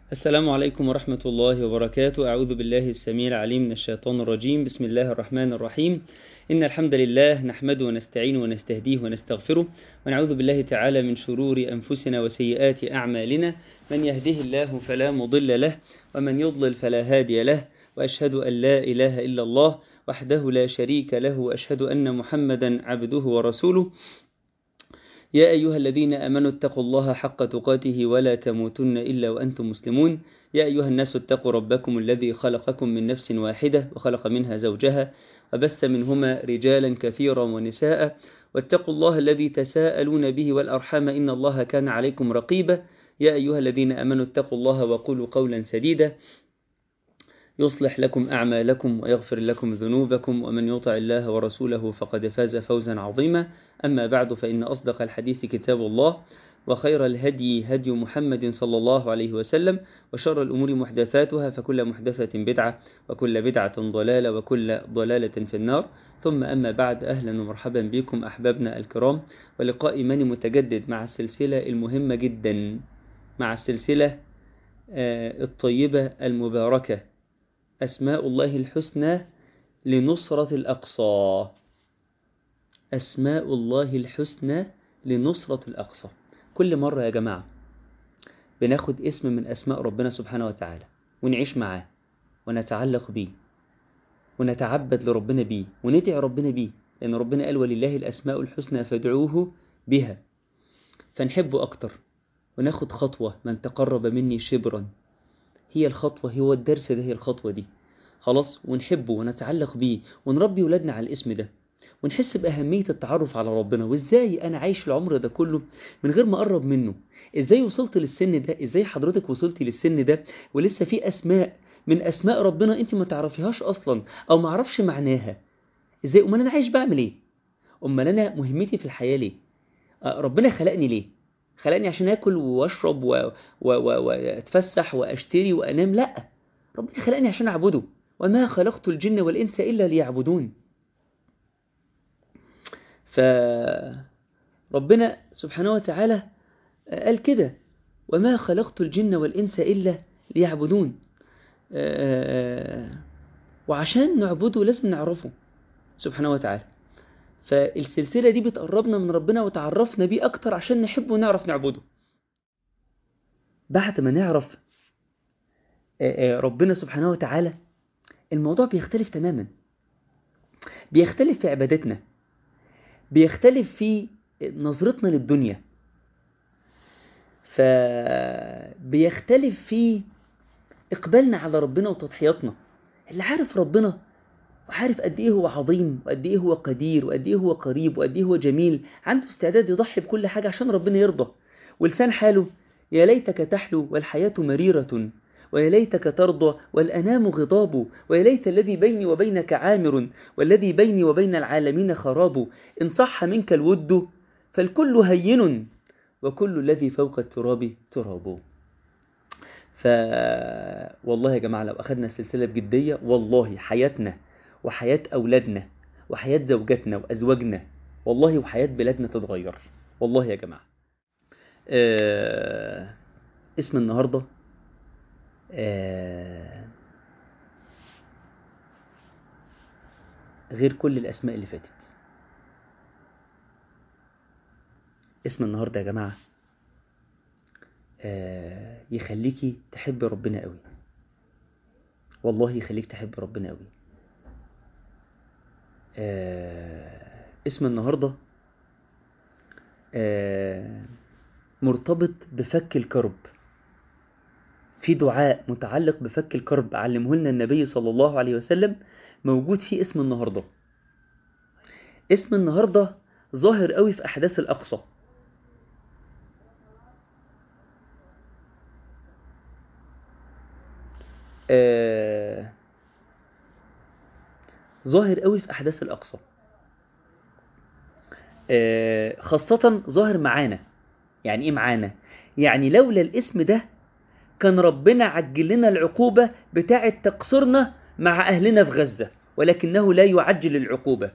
السلام عليكم ورحمة الله وبركاته أعوذ بالله السميع العليم من الشيطان الرجيم بسم الله الرحمن الرحيم إن الحمد لله نحمده ونستعينه ونستهديه ونستغفره ونعوذ بالله تعالى من شرور أنفسنا وسيئات أعمالنا من يهده الله فلا مضل له ومن يضلل فلا هادي له وأشهد أن لا إله إلا الله وحده لا شريك له وأشهد أن محمدا عبده ورسوله يا أيها الذين أمنوا اتقوا الله حق تقاته ولا تموتن إلا وأنتم مسلمون يا أيها الناس اتقوا ربكم الذي خلقكم من نفس واحدة وخلق منها زوجها وبث منهما رجالا كثيرا ونساء واتقوا الله الذي تساءلون به والأرحام إن الله كان عليكم رقيبا يا أيها الذين أمنوا اتقوا الله وقولوا قولا سديدا يصلح لكم أعمالكم ويغفر لكم ذنوبكم ومن يطع الله ورسوله فقد فاز فوزا عظيما أما بعد فإن أصدق الحديث كتاب الله وخير الهدي هدي محمد صلى الله عليه وسلم وشر الأمور محدثاتها فكل محدثة بدعة وكل بدعة ضلالة وكل ضلالة في النار ثم أما بعد أهلا ومرحبا بكم أحبابنا الكرام ولقاء إيماني متجدد مع السلسلة المهمة جدا مع السلسلة الطيبة المباركة أسماء الله الحسنى لنصرة الأقصى أسماء الله الحسنى لنصرة الأقصى كل مرة يا جماعة بناخد اسم من أسماء ربنا سبحانه وتعالى ونعيش معاه ونتعلق بيه ونتعبد لربنا بيه وندعي ربنا بيه لأن ربنا قال ولله الأسماء الحسنى فادعوه بها فنحبه أكتر وناخد خطوة من تقرب مني شبرا هي الخطوة هو الدرس ده هي الخطوة دي خلاص ونحبه ونتعلق بيه ونربي ولادنا على الاسم ده ونحس بأهمية التعرف على ربنا وإزاي أنا عايش العمر ده كله من غير ما أقرب منه إزاي وصلت للسن ده إزاي حضرتك وصلتي للسن ده ولسه في أسماء من أسماء ربنا أنت ما تعرفيهاش أصلا أو ما عرفش معناها إزاي أمال أنا عايش بعمل إيه أمال أنا مهمتي في الحياة ليه ربنا خلقني ليه خلقني عشان اكل واشرب واتفسح واشتري وانام لا ربنا خلقني عشان اعبده وما خلقت الجن والانس الا ليعبدون فربنا سبحانه وتعالى قال كده وما خلقت الجن والانس الا ليعبدون وعشان نعبده لازم نعرفه سبحانه وتعالى فالسلسلة دي بتقربنا من ربنا وتعرفنا بيه أكتر عشان نحبه ونعرف نعبده بعد ما نعرف ربنا سبحانه وتعالى الموضوع بيختلف تماما بيختلف في عبادتنا بيختلف في نظرتنا للدنيا فبيختلف في إقبالنا على ربنا وتضحياتنا اللي عارف ربنا وعارف قد ايه هو عظيم وقد ايه هو قدير وقد ايه هو قريب وقد ايه هو جميل عنده استعداد يضحي بكل حاجة عشان ربنا يرضى ولسان حاله يا ليتك تحلو والحياة مريرة ويا ليتك ترضى والأنام غضاب ويا ليت الذي بيني وبينك عامر والذي بيني وبين العالمين خراب إن صح منك الود فالكل هين وكل الذي فوق التراب تراب ف والله يا جماعة لو أخذنا السلسلة بجدية والله حياتنا وحياة أولادنا وحياة زوجاتنا وأزواجنا والله وحياة بلادنا تتغير والله يا جماعة آه اسم النهاردة آه غير كل الأسماء اللي فاتت اسم النهاردة يا جماعة آه يخليكي تحب ربنا قوي والله يخليك تحب ربنا قوي آه اسم النهاردة آه مرتبط بفك الكرب في دعاء متعلق بفك الكرب علمه لنا النبي صلى الله عليه وسلم موجود في اسم النهاردة اسم النهاردة ظاهر قوي في أحداث الأقصى آه ظاهر قوي في أحداث الأقصى آه خاصة ظاهر معانا يعني إيه معانا؟ يعني لولا الاسم ده كان ربنا عجل لنا العقوبة بتاعة تقصيرنا مع أهلنا في غزة ولكنه لا يعجل العقوبة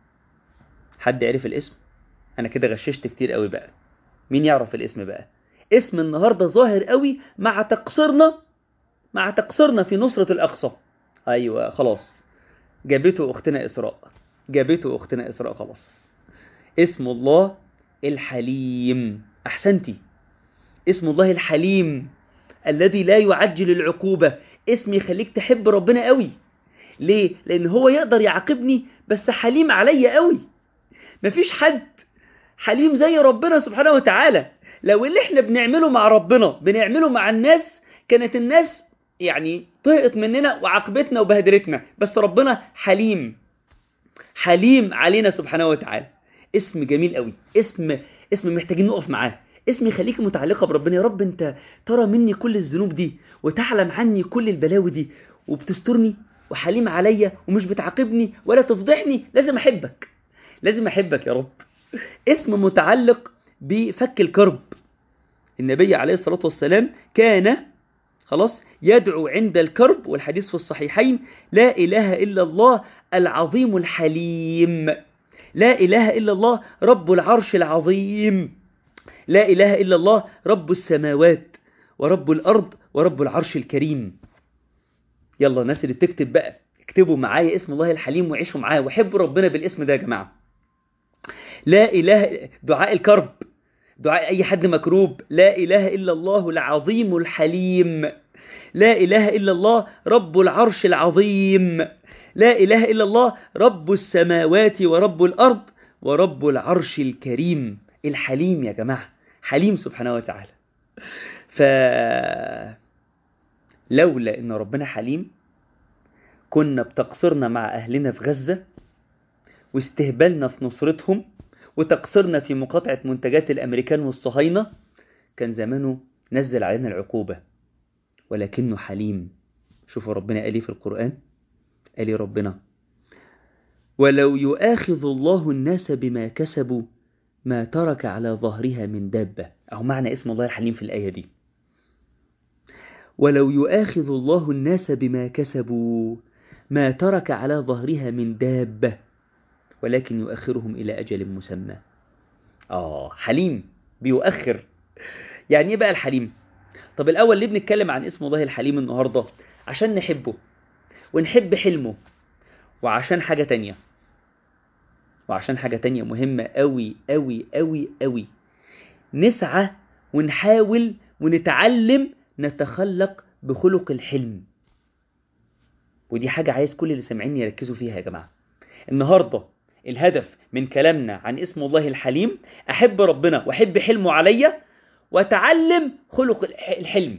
حد عرف الاسم؟ أنا كده غششت كتير قوي بقى مين يعرف الاسم بقى؟ اسم النهاردة ظاهر قوي مع تقصيرنا مع تقصيرنا في نصرة الأقصى أيوة خلاص جابته أختنا إسراء جابته أختنا إسراء خلاص اسم الله الحليم أحسنتي اسم الله الحليم الذي لا يعجل العقوبة اسم يخليك تحب ربنا قوي ليه؟ لأن هو يقدر يعاقبني بس حليم عليا قوي مفيش حد حليم زي ربنا سبحانه وتعالى لو اللي احنا بنعمله مع ربنا بنعمله مع الناس كانت الناس يعني طهقت مننا وعاقبتنا وبهدلتنا بس ربنا حليم حليم علينا سبحانه وتعالى اسم جميل قوي اسم اسم محتاجين نقف معاه اسم يخليك متعلقة بربنا يا رب انت ترى مني كل الذنوب دي وتعلم عني كل البلاوي دي وبتسترني وحليم عليا ومش بتعاقبني ولا تفضحني لازم احبك لازم احبك يا رب اسم متعلق بفك الكرب النبي عليه الصلاة والسلام كان خلاص يدعو عند الكرب والحديث في الصحيحين لا إله إلا الله العظيم الحليم لا إله إلا الله رب العرش العظيم لا إله إلا الله رب السماوات ورب الأرض ورب العرش الكريم يلا الناس اللي بتكتب بقى اكتبوا معايا اسم الله الحليم وعيشوا معاه وحبوا ربنا بالاسم ده يا جماعة لا إله دعاء الكرب دعاء أي حد مكروب لا إله إلا الله العظيم الحليم لا إله إلا الله رب العرش العظيم لا إله إلا الله رب السماوات ورب الأرض ورب العرش الكريم الحليم يا جماعة حليم سبحانه وتعالى ف لولا ان ربنا حليم كنا بتقصيرنا مع اهلنا في غزة واستهبالنا في نصرتهم وتقصيرنا في مقاطعة منتجات الامريكان والصهاينة كان زمانه نزل علينا العقوبة ولكنه حليم شوفوا ربنا قال في القرآن قال ربنا ولو يؤاخذ الله الناس بما كسبوا ما ترك على ظهرها من دابة أو معنى اسم الله الحليم في الآية دي ولو يؤاخذ الله الناس بما كسبوا ما ترك على ظهرها من دابة ولكن يؤخرهم إلى أجل مسمى آه حليم بيؤخر يعني إيه بقى الحليم طب الأول ليه بنتكلم عن اسم الله الحليم النهاردة عشان نحبه ونحب حلمه وعشان حاجة تانية وعشان حاجة تانية مهمة أوي أوي أوي أوي نسعى ونحاول ونتعلم نتخلق بخلق الحلم ودي حاجة عايز كل اللي سامعيني يركزوا فيها يا جماعة النهاردة الهدف من كلامنا عن اسم الله الحليم أحب ربنا وأحب حلمه عليا وأتعلم خلق الحلم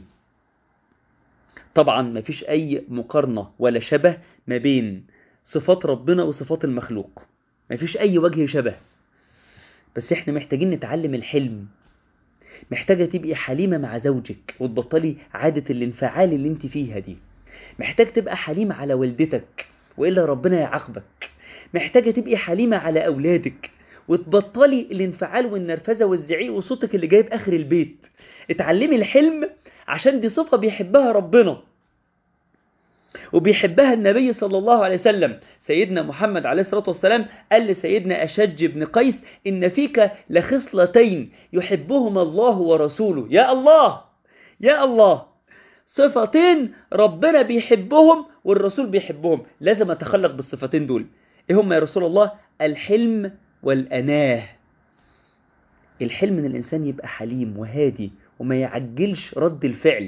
طبعا مفيش أي مقارنة ولا شبه ما بين صفات ربنا وصفات المخلوق مفيش أي وجه شبه بس احنا محتاجين نتعلم الحلم محتاجة تبقي حليمة مع زوجك وتبطلي عادة الانفعال اللي انت فيها دي محتاج تبقى حليمة على والدتك وإلا ربنا يعاقبك محتاجة تبقي حليمة على أولادك وتبطلي الانفعال والنرفزة والزعيق وصوتك اللي جايب آخر البيت اتعلمي الحلم عشان دي صفة بيحبها ربنا وبيحبها النبي صلى الله عليه وسلم سيدنا محمد عليه الصلاة والسلام قال لسيدنا أشج بن قيس إن فيك لخصلتين يحبهما الله ورسوله يا الله يا الله صفتين ربنا بيحبهم والرسول بيحبهم لازم أتخلق بالصفتين دول إيه هم يا رسول الله الحلم والأناه الحلم ان الإنسان يبقى حليم وهادي وما يعجلش رد الفعل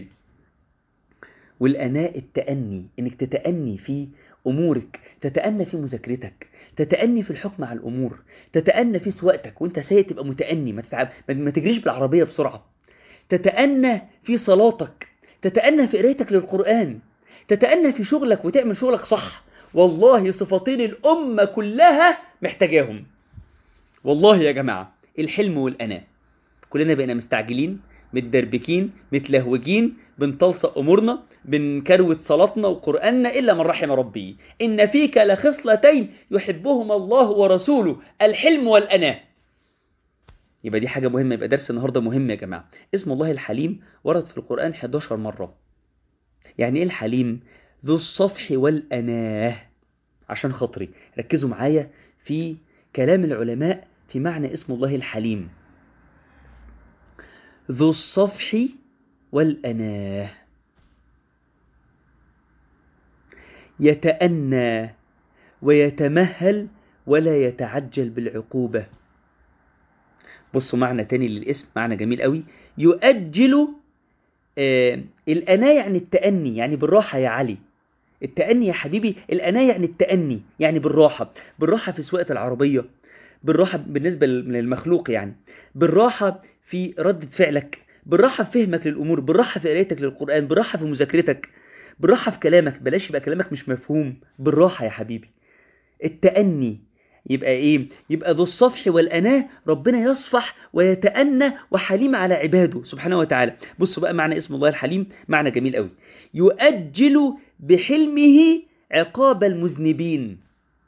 والأناء التأني إنك تتأني في أمورك تتأنى في مذاكرتك تتأني في الحكم على الأمور تتأنى في سواقتك وانت سايق تبقى متأني ما, تتعب ما تجريش بالعربية بسرعة تتأنى في صلاتك تتأنى في قرايتك للقرآن تتأنى في شغلك وتعمل شغلك صح والله صفتين الأمة كلها محتاجاهم والله يا جماعة الحلم والأناة كلنا بقينا مستعجلين متدربكين متلهوجين بنطلصق أمورنا بنكروت صلاتنا وقرآننا إلا من رحم ربي إن فيك لخصلتين يحبهما الله ورسوله الحلم والأناة يبقى دي حاجة مهمة يبقى درس النهاردة مهم يا جماعة اسم الله الحليم ورد في القرآن 11 مرة يعني إيه الحليم ذو الصفح والأناه عشان خاطري ركزوا معايا في كلام العلماء في معنى اسم الله الحليم ذو الصفح والأناه يتأنى ويتمهل ولا يتعجل بالعقوبة بصوا معنى تاني للاسم معنى جميل قوي يؤجل آه الأنا يعني التأني يعني بالراحة يا علي التأني يا حبيبي الأنا يعني التأني يعني بالراحة بالراحة في سواقة العربية بالراحة بالنسبة للمخلوق يعني بالراحة في ردة فعلك بالراحة في فهمك للأمور بالراحة في قرايتك للقرآن بالراحة في مذاكرتك بالراحة في كلامك بلاش يبقى كلامك مش مفهوم بالراحة يا حبيبي التأني يبقى ايه يبقى ذو الصفح والأناه ربنا يصفح ويتأنى وحليم على عباده سبحانه وتعالى بصوا بقى معنى اسم الله الحليم معنى جميل قوي يؤجل بحلمه عقاب المذنبين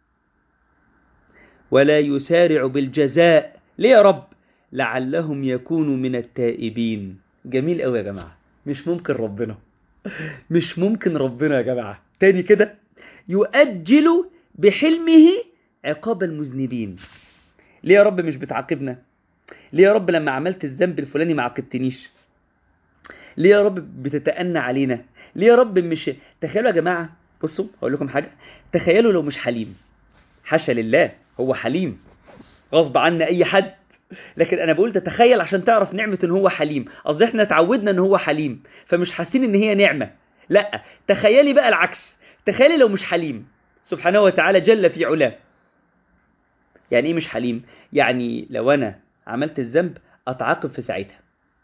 ولا يسارع بالجزاء ليه يا رب لعلهم يكونوا من التائبين جميل قوي يا جماعة مش ممكن ربنا مش ممكن ربنا يا جماعة تاني كده يؤجل بحلمه عقاب المذنبين ليه يا رب مش بتعاقبنا ليه يا رب لما عملت الذنب الفلاني ما عاقبتنيش ليه يا رب بتتأنى علينا ليه يا رب مش تخيلوا يا جماعة بصوا هقول لكم حاجة تخيلوا لو مش حليم حاشا لله هو حليم غصب عنا اي حد لكن انا بقول تتخيل عشان تعرف نعمة ان هو حليم قصدي احنا اتعودنا ان هو حليم فمش حاسين ان هي نعمة لا تخيلي بقى العكس تخيلي لو مش حليم سبحانه وتعالى جل في علاه يعني ايه مش حليم يعني لو انا عملت الذنب اتعاقب في ساعتها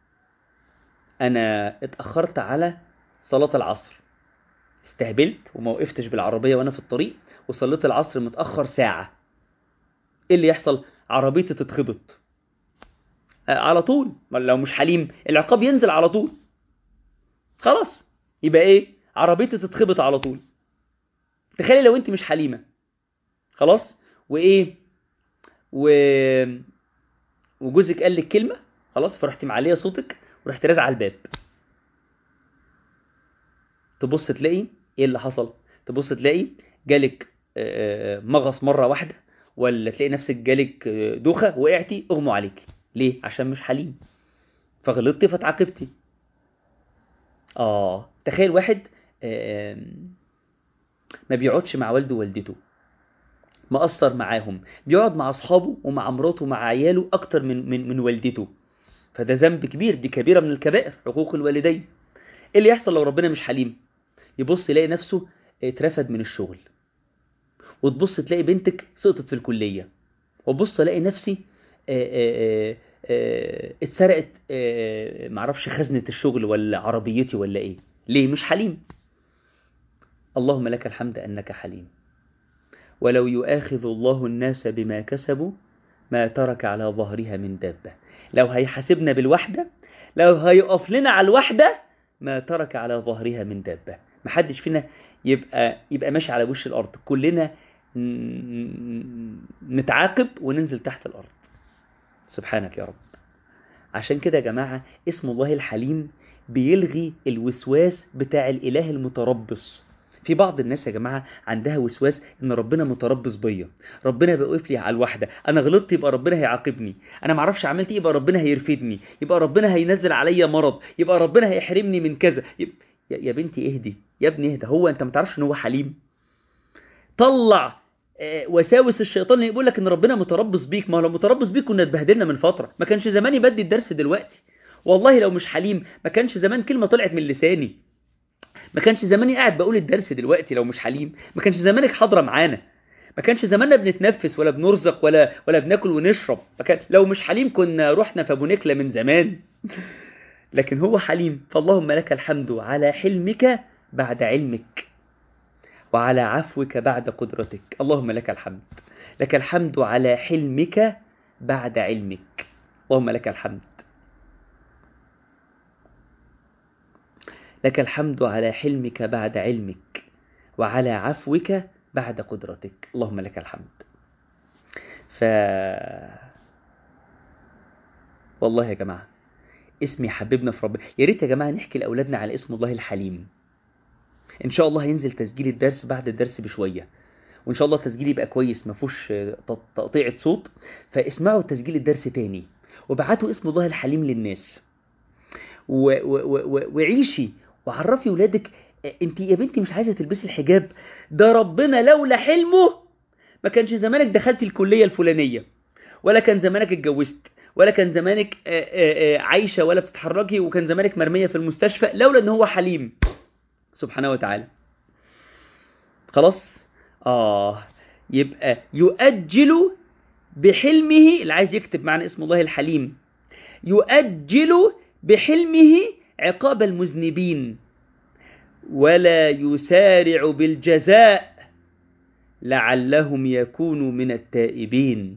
انا اتاخرت على صلاه العصر استهبلت وما وقفتش بالعربيه وانا في الطريق وصليت العصر متاخر ساعه ايه اللي يحصل عربيتي تتخبط آه على طول لو مش حليم العقاب ينزل على طول خلاص يبقى ايه عربيتي تتخبط على طول تخيلي لو انت مش حليمه خلاص وايه و وجوزك قال لك كلمه خلاص فرحتي معليه صوتك ورحت رازعه على الباب تبص تلاقي ايه اللي حصل تبص تلاقي جالك مغص مره واحده ولا تلاقي نفسك جالك دوخه وقعتي اغمى عليك ليه عشان مش حليم فغلطتي فتعاقبتي اه تخيل واحد ما بيقعدش مع والده ووالدته مقصر معاهم بيقعد مع اصحابه ومع مراته ومع عياله اكتر من من من والدته فده ذنب كبير دي كبيره من الكبائر حقوق الوالدين ايه اللي يحصل لو ربنا مش حليم يبص يلاقي نفسه اترفد من الشغل وتبص تلاقي بنتك سقطت في الكليه وتبص الاقي نفسي اتسرقت معرفش خزنه الشغل ولا عربيتي ولا ايه ليه مش حليم اللهم لك الحمد انك حليم ولو يؤاخذ الله الناس بما كسبوا ما ترك على ظهرها من دابة لو هيحاسبنا بالوحدة لو هيقف لنا على الوحدة ما ترك على ظهرها من دابة محدش فينا يبقى يبقى ماشي على وش الأرض كلنا نتعاقب وننزل تحت الأرض سبحانك يا رب عشان كده يا جماعة اسم الله الحليم بيلغي الوسواس بتاع الإله المتربص في بعض الناس يا جماعة عندها وسواس ان ربنا متربص بيا ربنا بيوقف لي على الواحدة انا غلطت يبقى ربنا هيعاقبني انا معرفش عملت ايه يبقى ربنا هيرفدني يبقى ربنا هينزل عليا مرض يبقى ربنا هيحرمني من كذا يبقى يا بنتي اهدي يا ابني اهدى هو انت ما تعرفش ان هو حليم طلع وساوس الشيطان اللي يقول لك ان ربنا متربص بيك ما هو لو متربص بيك كنا اتبهدلنا من فتره ما كانش زماني بدي الدرس دلوقتي والله لو مش حليم ما كانش زمان كلمه طلعت من لساني ما كانش زماني قاعد بقول الدرس دلوقتي لو مش حليم ما كانش زمانك حاضره معانا ما كانش زماننا بنتنفس ولا بنرزق ولا ولا بناكل ونشرب كان لو مش حليم كنا رحنا في ابو نكله من زمان لكن هو حليم فاللهم لك الحمد على حلمك بعد علمك وعلى عفوك بعد قدرتك اللهم لك الحمد لك الحمد على حلمك بعد علمك اللهم لك الحمد لك الحمد على حلمك بعد علمك وعلى عفوك بعد قدرتك اللهم لك الحمد ف والله يا جماعة اسمي حببنا في ربنا يا ريت يا جماعة نحكي لأولادنا على اسم الله الحليم إن شاء الله هينزل تسجيل الدرس بعد الدرس بشوية وإن شاء الله التسجيل يبقى كويس ما فيهوش تقطيعة صوت فاسمعوا تسجيل الدرس تاني وبعتوا اسم الله الحليم للناس و... و... و... وعيشي وعرفي ولادك انت يا بنتي مش عايزه تلبسي الحجاب ده ربنا لولا حلمه ما كانش زمانك دخلتي الكليه الفلانيه ولا كان زمانك اتجوزت ولا كان زمانك عايشه ولا بتتحركي وكان زمانك مرميه في المستشفى لولا ان هو حليم سبحانه وتعالى خلاص اه يبقى يؤجل بحلمه اللي عايز يكتب معنى اسم الله الحليم يؤجل بحلمه عقاب المذنبين ولا يسارع بالجزاء لعلهم يكونوا من التائبين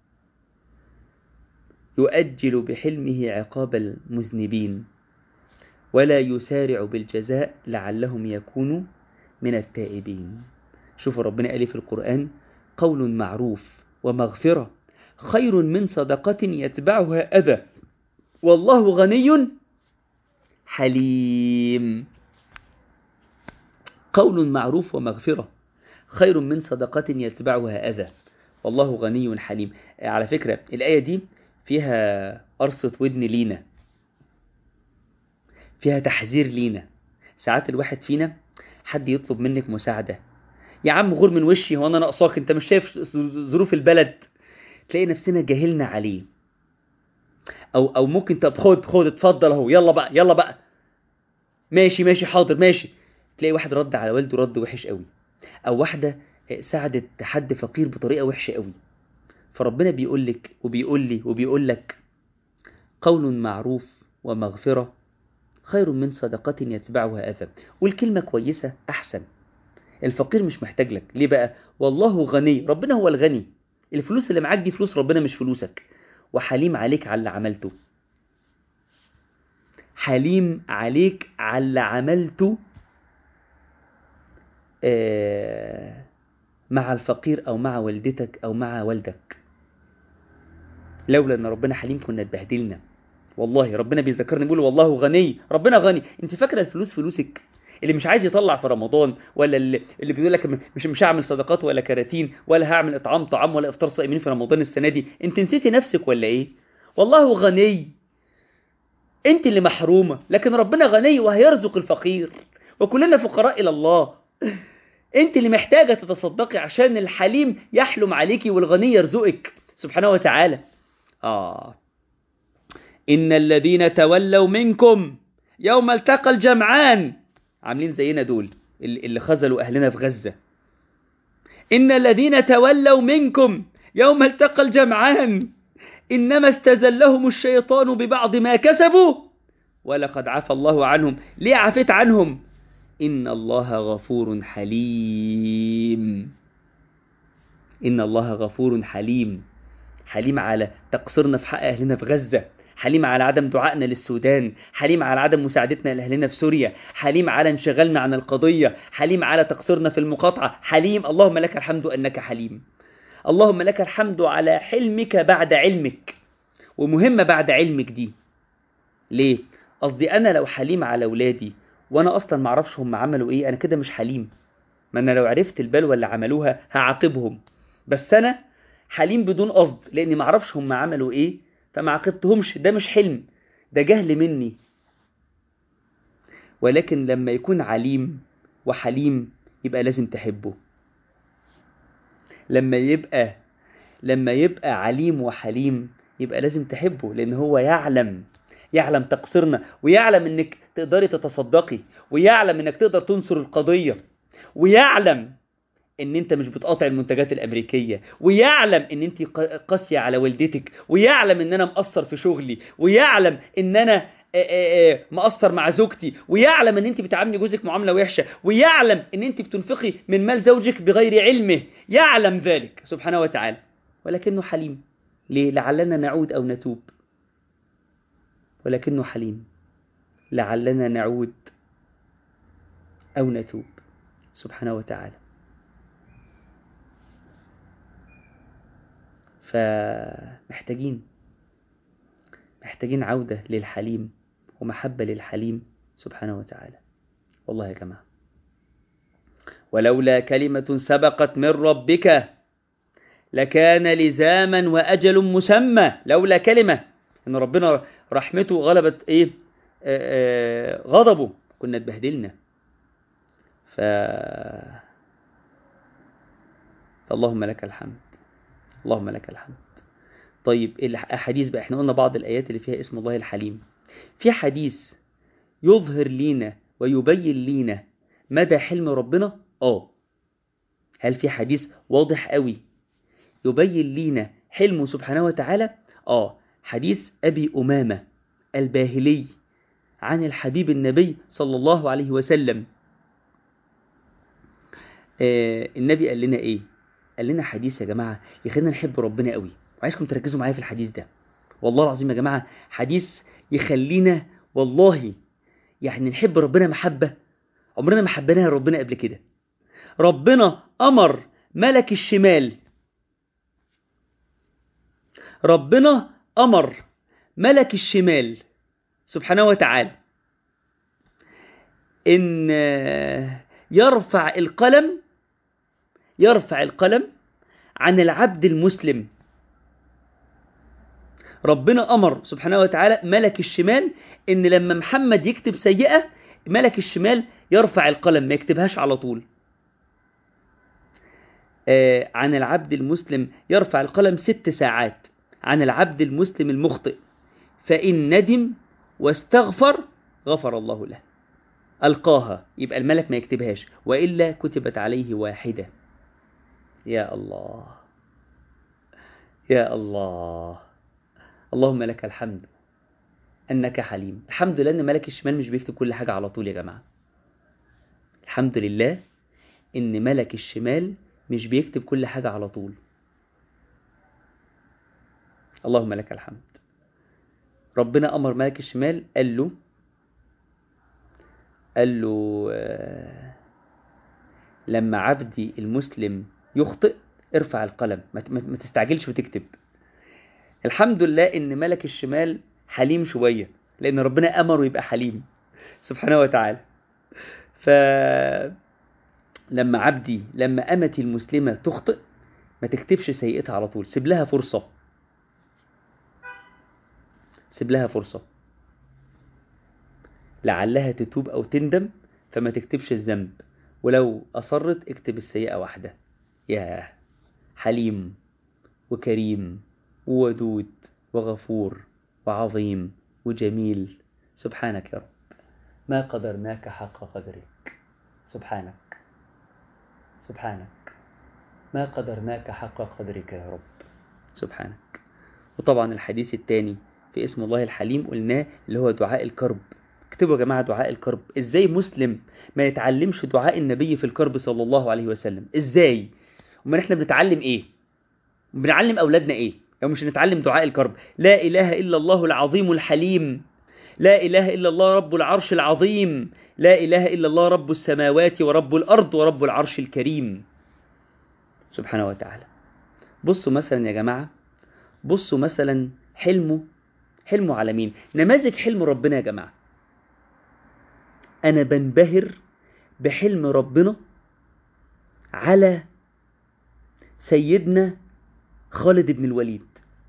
يؤجل بحلمه عقاب المذنبين ولا يسارع بالجزاء لعلهم يكونوا من التائبين شوفوا ربنا قال في القرآن قول معروف ومغفرة خير من صدقة يتبعها أذى والله غني حليم قول معروف ومغفرة خير من صدقة يتبعها أذى والله غني حليم على فكرة الآية دي فيها قرصة ودن لينا فيها تحذير لينا ساعات الواحد فينا حد يطلب منك مساعدة يا عم غور من وشي هو انا ناقصاك انت مش شايف ظروف البلد تلاقي نفسنا جاهلنا عليه او او ممكن طب خد خد اتفضل اهو يلا بقى يلا بقى ماشي ماشي حاضر ماشي تلاقي واحد رد على والده رد وحش قوي او واحده ساعدت حد فقير بطريقه وحشه قوي فربنا بيقول لك وبيقول لي وبيقول لك قول معروف ومغفره خير من صدقة يتبعها أذى والكلمة كويسة أحسن الفقير مش محتاج لك ليه بقى والله غني ربنا هو الغني الفلوس اللي معاك دي فلوس ربنا مش فلوسك وحليم عليك على اللي عملته حليم عليك على اللي عملته آه مع الفقير أو مع والدتك أو مع والدك لولا أن ربنا حليم كنا اتبهدلنا والله ربنا بيذكرني بيقول والله غني ربنا غني انت فاكره الفلوس فلوسك اللي مش عايز يطلع في رمضان ولا اللي, اللي بيقول لك مش مش هعمل صدقات ولا كراتين ولا هعمل اطعام طعام ولا افطار صائمين في رمضان السنه دي انت نسيتي نفسك ولا ايه والله غني انت اللي محرومه لكن ربنا غني وهيرزق الفقير وكلنا فقراء الى الله انت اللي محتاجه تتصدقي عشان الحليم يحلم عليكي والغني يرزقك سبحانه وتعالى اه إن الذين تولوا منكم يوم التقى الجمعان عاملين زينا دول اللي خذلوا أهلنا في غزة إن الذين تولوا منكم يوم التقى الجمعان إنما استزلهم الشيطان ببعض ما كسبوا ولقد عفى الله عنهم ليه عفيت عنهم إن الله غفور حليم إن الله غفور حليم حليم على تقصيرنا في حق أهلنا في غزة حليم على عدم دعائنا للسودان حليم على عدم مساعدتنا لأهلنا في سوريا حليم على انشغالنا عن القضية حليم على تقصيرنا في المقاطعة حليم اللهم لك الحمد أنك حليم اللهم لك الحمد على حلمك بعد علمك ومهمة بعد علمك دي ليه؟ قصدي أنا لو حليم على أولادي وأنا أصلا معرفش هم عملوا إيه أنا كده مش حليم ما أنا لو عرفت البلوى اللي عملوها هعاقبهم بس أنا حليم بدون قصد لأني معرفش هم عملوا إيه فما عاقبتهمش ده مش حلم ده جهل مني ولكن لما يكون عليم وحليم يبقى لازم تحبه لما يبقى لما يبقى عليم وحليم يبقى لازم تحبه لان هو يعلم يعلم تقصيرنا ويعلم انك تقدري تتصدقي ويعلم انك تقدر تنصر القضية ويعلم ان انت مش بتقاطع المنتجات الامريكيه ويعلم ان انت قاسيه على والدتك ويعلم ان انا مقصر في شغلي ويعلم ان انا مقصر مع زوجتي ويعلم ان انت بتعاملي جوزك معامله وحشه ويعلم ان انت بتنفقي من مال زوجك بغير علمه يعلم ذلك سبحانه وتعالى ولكنه حليم ليه لعلنا نعود او نتوب ولكنه حليم لعلنا نعود او نتوب سبحانه وتعالى فمحتاجين محتاجين عودة للحليم ومحبة للحليم سبحانه وتعالى والله يا جماعة ولولا كلمة سبقت من ربك لكان لزاما وأجل مسمى لولا كلمة إن ربنا رحمته غلبت إيه آه، غضبه كنا اتبهدلنا ف اللهم لك الحمد اللهم لك الحمد طيب الحديث بقى احنا قلنا بعض الآيات اللي فيها اسم الله الحليم في حديث يظهر لينا ويبين لينا مدى حلم ربنا اه هل في حديث واضح قوي يبين لينا حلمه سبحانه وتعالى اه حديث أبي أمامة الباهلي عن الحبيب النبي صلى الله عليه وسلم آه النبي قال لنا ايه قال لنا حديث يا جماعة يخلينا نحب ربنا قوي وعايزكم تركزوا معايا في الحديث ده والله العظيم يا جماعة حديث يخلينا والله يعني نحب ربنا محبة عمرنا ما حبيناها ربنا قبل كده ربنا أمر ملك الشمال ربنا أمر ملك الشمال سبحانه وتعالى إن يرفع القلم يرفع القلم عن العبد المسلم ربنا أمر سبحانه وتعالى ملك الشمال إن لما محمد يكتب سيئة ملك الشمال يرفع القلم ما يكتبهاش على طول آه عن العبد المسلم يرفع القلم ست ساعات عن العبد المسلم المخطئ فإن ندم واستغفر غفر الله له ألقاها يبقى الملك ما يكتبهاش وإلا كتبت عليه واحدة يا الله يا الله اللهم لك الحمد أنك حليم الحمد لله أن ملك الشمال مش بيكتب كل حاجة على طول يا جماعة الحمد لله أن ملك الشمال مش بيكتب كل حاجة على طول اللهم لك الحمد ربنا أمر ملك الشمال قال له قال له آه لما عبدي المسلم يخطئ ارفع القلم ما تستعجلش وتكتب الحمد لله ان ملك الشمال حليم شوية لان ربنا امره يبقى حليم سبحانه وتعالى ف لما عبدي لما امتي المسلمة تخطئ ما تكتبش سيئتها على طول سيب لها فرصة سيب لها فرصة لعلها تتوب او تندم فما تكتبش الذنب ولو أصرت اكتب السيئة واحدة ياه حليم وكريم وودود وغفور وعظيم وجميل سبحانك يا رب ما قدرناك حق قدرك سبحانك سبحانك ما قدرناك حق قدرك يا رب سبحانك وطبعا الحديث الثاني في اسم الله الحليم قلناه اللي هو دعاء الكرب اكتبوا يا جماعة دعاء الكرب ازاي مسلم ما يتعلمش دعاء النبي في الكرب صلى الله عليه وسلم ازاي امال احنا بنتعلم ايه بنعلم اولادنا ايه لو مش نتعلم دعاء الكرب لا اله الا الله العظيم الحليم لا اله الا الله رب العرش العظيم لا اله الا الله رب السماوات ورب الارض ورب العرش الكريم سبحانه وتعالى بصوا مثلا يا جماعة بصوا مثلا حلمه حلمه على مين نماذج حلم ربنا يا جماعه أنا بنبهر بحلم ربنا على سيدنا خالد بن الوليد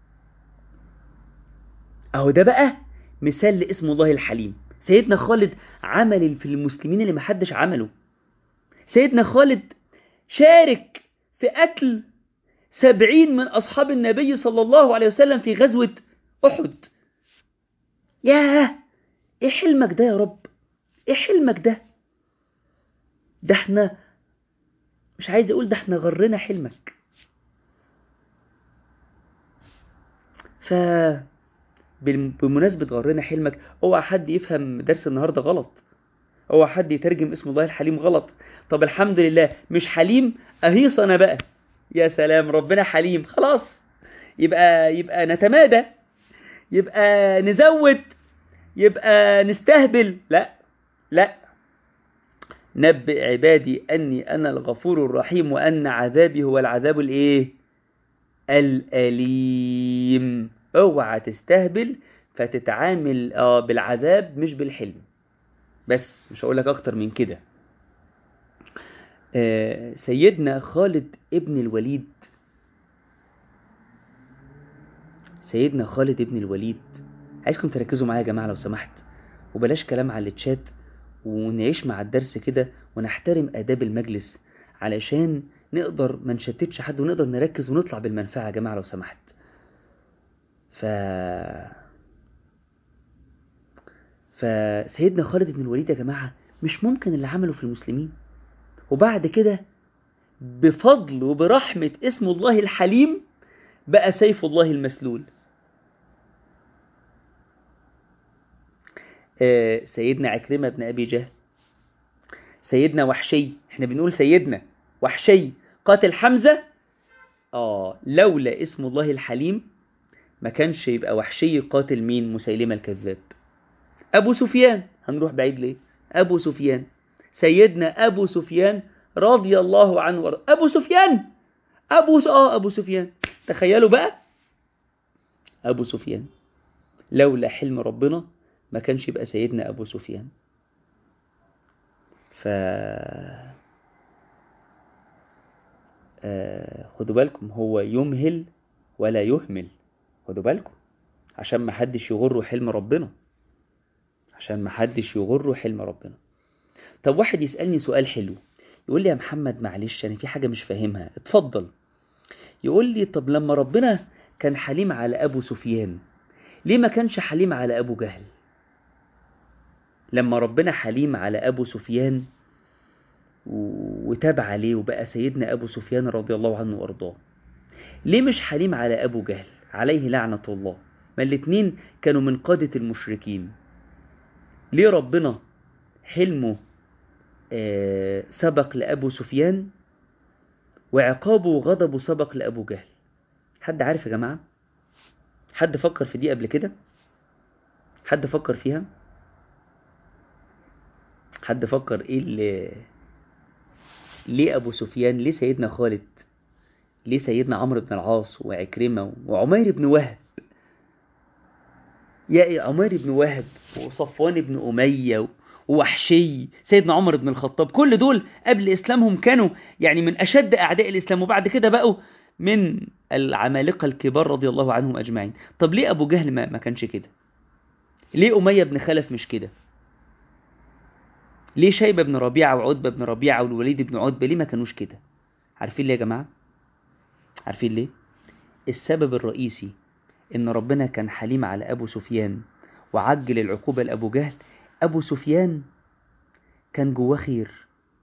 أهو ده بقى مثال لاسم الله الحليم سيدنا خالد عمل في المسلمين اللي محدش عمله سيدنا خالد شارك في قتل سبعين من أصحاب النبي صلى الله عليه وسلم في غزوة أحد ياه إيه حلمك ده يا رب ايه حلمك ده ده احنا مش عايز اقول ده احنا غرنا حلمك ف بمناسبة غرنا حلمك اوعى حد يفهم درس النهاردة غلط اوعى حد يترجم اسم الله الحليم غلط طب الحمد لله مش حليم اهيص انا بقى يا سلام ربنا حليم خلاص يبقى يبقى نتمادى يبقى نزود يبقى نستهبل لا لا نبئ عبادي أني أنا الغفور الرحيم وأن عذابي هو العذاب الإيه؟ الأليم اوعى تستهبل فتتعامل آه بالعذاب مش بالحلم بس مش هقول لك أكتر من كده آه سيدنا خالد ابن الوليد سيدنا خالد ابن الوليد عايزكم تركزوا معايا يا جماعة لو سمحت وبلاش كلام على الشات ونعيش مع الدرس كده ونحترم آداب المجلس علشان نقدر ما نشتتش حد ونقدر نركز ونطلع بالمنفعة يا جماعة لو سمحت ف فسيدنا خالد بن الوليد يا جماعة مش ممكن اللي عمله في المسلمين وبعد كده بفضل وبرحمة اسم الله الحليم بقى سيف الله المسلول آه سيدنا عكرمة بن أبي جهل سيدنا وحشي احنا بنقول سيدنا وحشي قاتل حمزة آه لولا اسم الله الحليم ما كانش يبقى وحشي قاتل مين مسيلمة الكذاب أبو سفيان هنروح بعيد ليه أبو سفيان سيدنا أبو سفيان رضي الله عنه ورضي. أبو سفيان أبو س... آه أبو سفيان تخيلوا بقى أبو سفيان لولا حلم ربنا ما كانش يبقى سيدنا أبو سفيان ف آه خدوا بالكم هو يمهل ولا يهمل خدوا بالكم عشان ما حدش يغره حلم ربنا عشان ما حدش يغره حلم ربنا طب واحد يسألني سؤال حلو يقول لي يا محمد معلش أنا في حاجة مش فاهمها اتفضل يقول لي طب لما ربنا كان حليم على أبو سفيان ليه ما كانش حليم على أبو جهل لما ربنا حليم على أبو سفيان وتاب عليه وبقى سيدنا أبو سفيان رضي الله عنه وأرضاه ليه مش حليم على أبو جهل عليه لعنة الله ما الاتنين كانوا من قادة المشركين ليه ربنا حلمه آه سبق لأبو سفيان وعقابه وغضبه سبق لأبو جهل حد عارف يا جماعة حد فكر في دي قبل كده حد فكر فيها حد فكر ايه اللي ليه ابو سفيان ليه سيدنا خالد ليه سيدنا عمرو بن العاص وعكرمة وعمير بن وهب يا عمير بن وهب وصفوان بن أمية ووحشي سيدنا عمر بن الخطاب كل دول قبل إسلامهم كانوا يعني من أشد أعداء الإسلام وبعد كده بقوا من العمالقة الكبار رضي الله عنهم أجمعين طب ليه أبو جهل ما, ما كانش كده ليه أمية بن خلف مش كده ليه شيبة بن ربيعة وعتبة بن ربيعة والوليد بن عتبة ليه ما كانوش كده عارفين ليه يا جماعة عارفين ليه السبب الرئيسي ان ربنا كان حليم على ابو سفيان وعجل العقوبة لابو جهل ابو سفيان كان جواه خير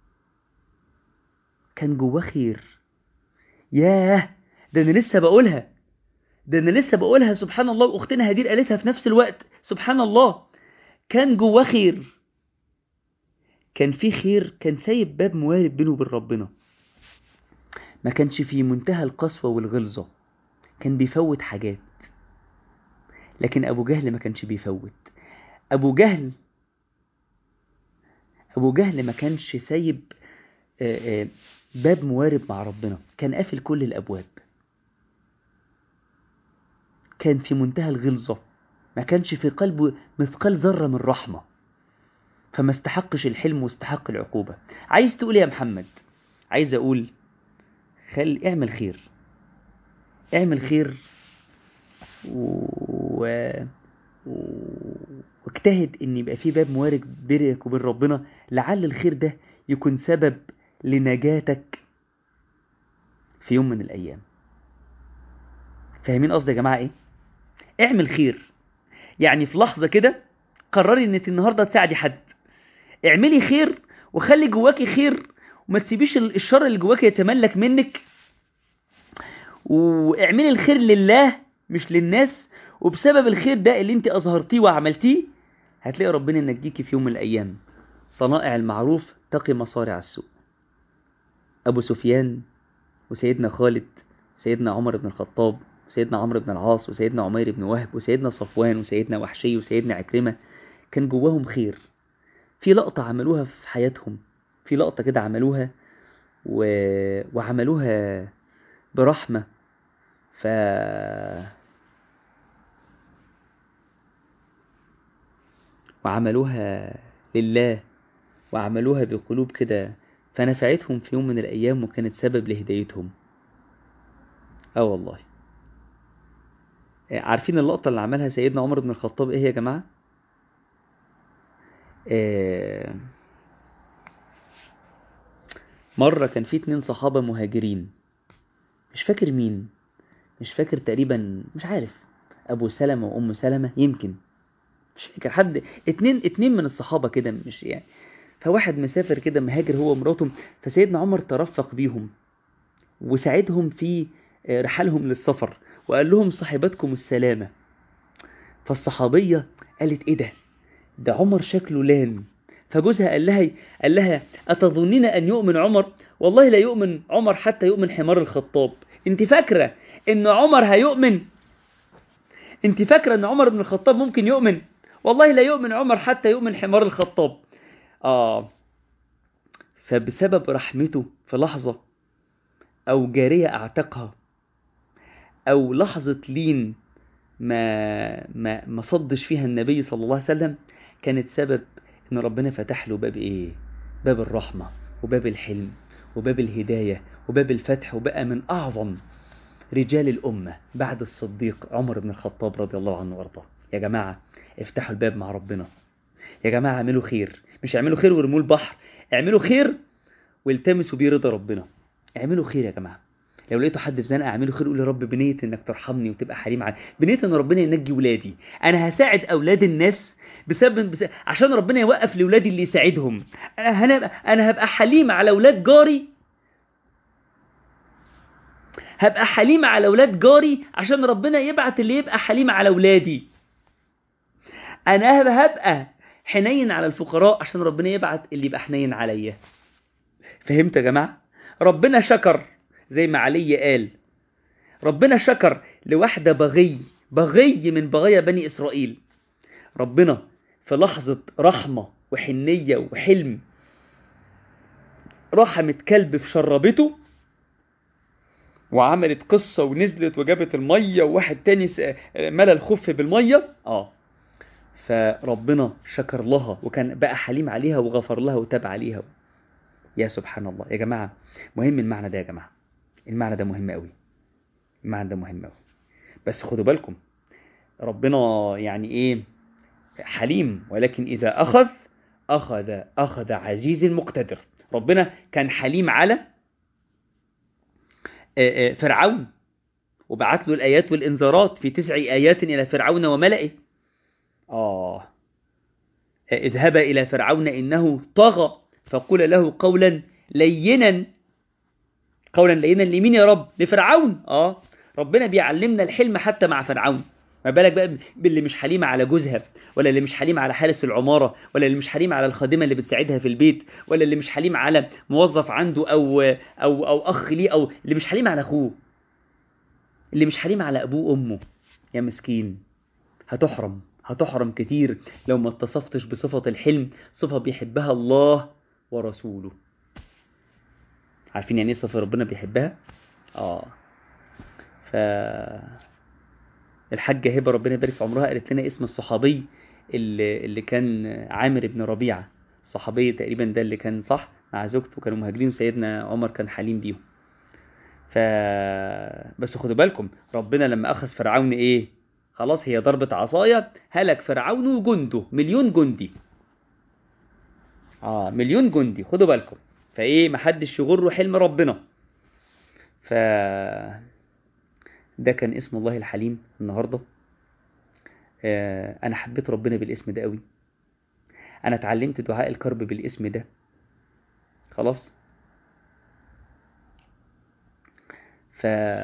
كان جواه خير ياه ده انا لسه بقولها ده انا لسه بقولها سبحان الله واختنا هدير قالتها في نفس الوقت سبحان الله كان جواه خير كان في خير كان سايب باب موارب بينه وبين ربنا ما كانش في منتهى القسوة والغلظة كان بيفوت حاجات لكن أبو جهل ما كانش بيفوت أبو جهل أبو جهل ما كانش سايب باب موارب مع ربنا كان قافل كل الأبواب كان في منتهى الغلظة ما كانش في قلبه مثقال ذرة من رحمة فما استحقش الحلم واستحق العقوبة عايز تقول يا محمد عايز أقول خل اعمل خير اعمل خير و... و... واجتهد ان يبقى في باب موارد بينك وبين ربنا لعل الخير ده يكون سبب لنجاتك في يوم من الايام فاهمين قصدي يا جماعه ايه اعمل خير يعني في لحظه كده قرري انك النهارده تساعدي حد اعملي خير وخلي جواكي خير وما تسيبيش الشر اللي جواكي يتملك منك واعملي الخير لله مش للناس وبسبب الخير ده اللي انت اظهرتيه وعملتيه هتلاقي ربنا ينجيكي في يوم من الايام صنائع المعروف تقي مصارع السوء ابو سفيان وسيدنا خالد سيدنا عمر بن الخطاب وسيدنا عمرو بن العاص وسيدنا عمير بن وهب وسيدنا صفوان وسيدنا وحشي وسيدنا عكرمة كان جواهم خير في لقطة عملوها في حياتهم في لقطة كده عملوها و... وعملوها برحمة ف وعملوها لله وعملوها بقلوب كده فنفعتهم في يوم من الأيام وكانت سبب لهدايتهم اه والله عارفين اللقطة اللي عملها سيدنا عمر بن الخطاب ايه يا جماعة آه، مرة كان في اتنين صحابة مهاجرين مش فاكر مين مش فاكر تقريبا مش عارف أبو سلمة وأم سلمة يمكن مش فاكر حد اتنين اتنين من الصحابة كده مش يعني فواحد مسافر كده مهاجر هو ومراته فسيدنا عمر ترفق بيهم وساعدهم في آه، رحلهم للسفر وقال لهم صاحبتكم السلامة فالصحابية قالت ايه ده ده عمر شكله لان فجوزها قال لها قال لها أتظنين أن يؤمن عمر والله لا يؤمن عمر حتى يؤمن حمار الخطاب انت فاكرة ان عمر هيؤمن انت فاكرة ان عمر بن الخطاب ممكن يؤمن والله لا يؤمن عمر حتى يؤمن حمار الخطاب آه فبسبب رحمته في لحظة أو جارية أعتقها أو لحظة لين ما ما ما صدش فيها النبي صلى الله عليه وسلم كانت سبب إن ربنا فتح له باب إيه؟ باب الرحمة وباب الحلم وباب الهداية وباب الفتح وبقى من أعظم رجال الأمة بعد الصديق عمر بن الخطاب رضي الله عنه وارضاه يا جماعة افتحوا الباب مع ربنا يا جماعة اعملوا خير مش اعملوا خير وارموا البحر اعملوا خير والتمسوا بيه رضا ربنا اعملوا خير يا جماعة لو لقيتوا حد في زنقة اعملوا خير قول يا رب بنية انك ترحمني وتبقى حليم علي بنية ان ربنا ينجي ولادي انا هساعد اولاد الناس بسبب, بسبب عشان ربنا يوقف لاولادي اللي يساعدهم انا هنبقى انا هبقى حليم على اولاد جاري هبقى حليم على اولاد جاري عشان ربنا يبعت اللي يبقى حليم على اولادي انا هبقى حنين على الفقراء عشان ربنا يبعت اللي يبقى حنين عليا فهمت يا جماعه ربنا شكر زي ما علي قال ربنا شكر لواحده بغي بغي من بغايا بني اسرائيل ربنا في لحظه رحمه وحنيه وحلم رحمت كلب في شربته وعملت قصة ونزلت وجابت المية وواحد تاني ملى الخف بالمية اه فربنا شكر لها وكان بقى حليم عليها وغفر لها وتاب عليها يا سبحان الله يا جماعة مهم المعنى ده يا جماعة المعنى ده مهم قوي المعنى ده مهم قوي بس خدوا بالكم ربنا يعني ايه حليم ولكن اذا اخذ اخذ اخذ عزيز مقتدر ربنا كان حليم على فرعون وبعت له الآيات والإنذارات في تسع آيات إلى فرعون وملئه آه اذهب إلى فرعون إنه طغى فقل له قولا لينا قولا لينا لمين يا رب لفرعون آه ربنا بيعلمنا الحلم حتى مع فرعون ما بالك بقى باللي مش حليمة على جوزها ولا اللي مش حليم على حارس العمارة ولا اللي مش حليم على الخادمة اللي بتساعدها في البيت ولا اللي مش حليم على موظف عنده أو, أو, أو أخ ليه أو اللي مش حليم على أخوه اللي مش حليم على أبوه وأمه يا مسكين هتحرم هتحرم كتير لو ما اتصفتش بصفة الحلم صفة بيحبها الله ورسوله عارفين يعني ايه صفة ربنا بيحبها؟ آه ف الحاجة هبة ربنا يبارك في عمرها قالت لنا اسم الصحابي اللي, اللي كان عامر بن ربيعة الصحابي تقريبا ده اللي كان صح مع زوجته كانوا مهاجرين وسيدنا عمر كان حليم بيهم ف بس خدوا بالكم ربنا لما أخذ فرعون إيه خلاص هي ضربة عصاية هلك فرعون وجنده مليون جندي آه مليون جندي خدوا بالكم فإيه محدش يغره حلم ربنا ف ده كان اسم الله الحليم النهاردة آه أنا حبيت ربنا بالاسم ده قوي أنا اتعلمت دعاء الكرب بالاسم ده خلاص ف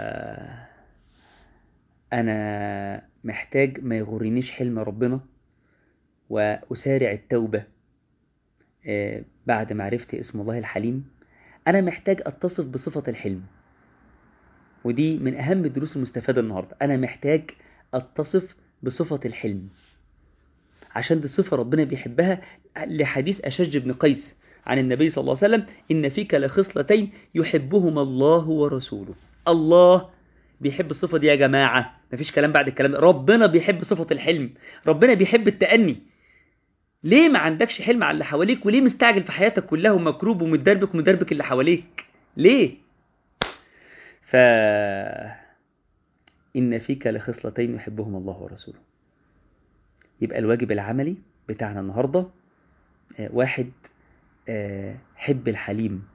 أنا محتاج ما يغرنيش حلم ربنا وأسارع التوبة آه بعد ما عرفت اسم الله الحليم أنا محتاج أتصف بصفة الحلم ودي من أهم الدروس المستفادة النهاردة أنا محتاج أتصف بصفة الحلم عشان دي صفة ربنا بيحبها لحديث أشج بن قيس عن النبي صلى الله عليه وسلم إن فيك لخصلتين يحبهما الله ورسوله الله بيحب الصفة دي يا جماعة مفيش كلام بعد الكلام ربنا بيحب صفة الحلم ربنا بيحب التأني ليه ما عندكش حلم على اللي حواليك وليه مستعجل في حياتك كلها ومكروب ومتدربك ومدربك اللي حواليك ليه ف إن فيك لخصلتين يحبهما الله ورسوله يبقى الواجب العملي بتاعنا النهاردة آه، واحد آه، حب الحليم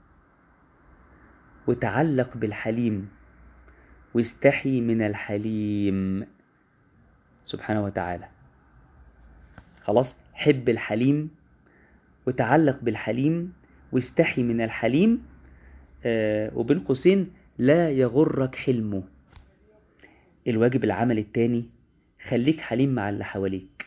وتعلق بالحليم واستحي من الحليم سبحانه وتعالى خلاص حب الحليم وتعلق بالحليم واستحي من الحليم آه وبين قوسين لا يغرك حلمه الواجب العمل التاني خليك حليم مع اللي حواليك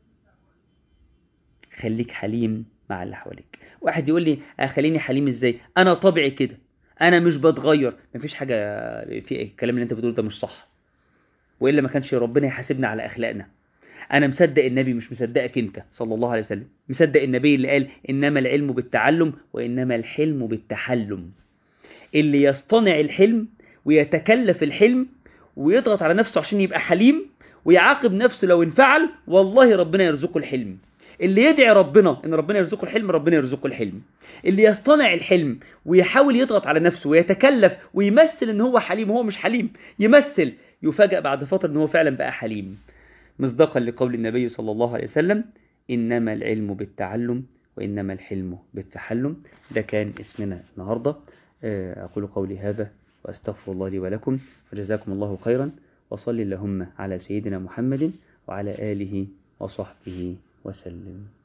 خليك حليم مع اللي حواليك واحد يقول لي خليني حليم ازاي انا طبعي كده انا مش بتغير مفيش حاجه في الكلام اللي انت بتقوله ده مش صح والا ما كانش ربنا يحاسبنا على اخلاقنا انا مصدق النبي مش مصدقك انت صلى الله عليه وسلم مصدق النبي اللي قال انما العلم بالتعلم وانما الحلم بالتحلم اللي يصطنع الحلم ويتكلف الحلم ويضغط على نفسه عشان يبقى حليم ويعاقب نفسه لو انفعل والله ربنا يرزقه الحلم اللي يدعي ربنا ان ربنا يرزقه الحلم ربنا يرزقه الحلم اللي يصطنع الحلم ويحاول يضغط على نفسه ويتكلف ويمثل ان هو حليم وهو مش حليم يمثل يفاجأ بعد فترة ان هو فعلا بقى حليم مصداقا لقول النبي صلى الله عليه وسلم إنما العلم بالتعلم وإنما الحلم بالتحلم ده كان اسمنا النهاردة أقول قولي هذا وأستغفر الله لي ولكم وجزاكم الله خيرا وصل اللهم على سيدنا محمد وعلى آله وصحبه وسلم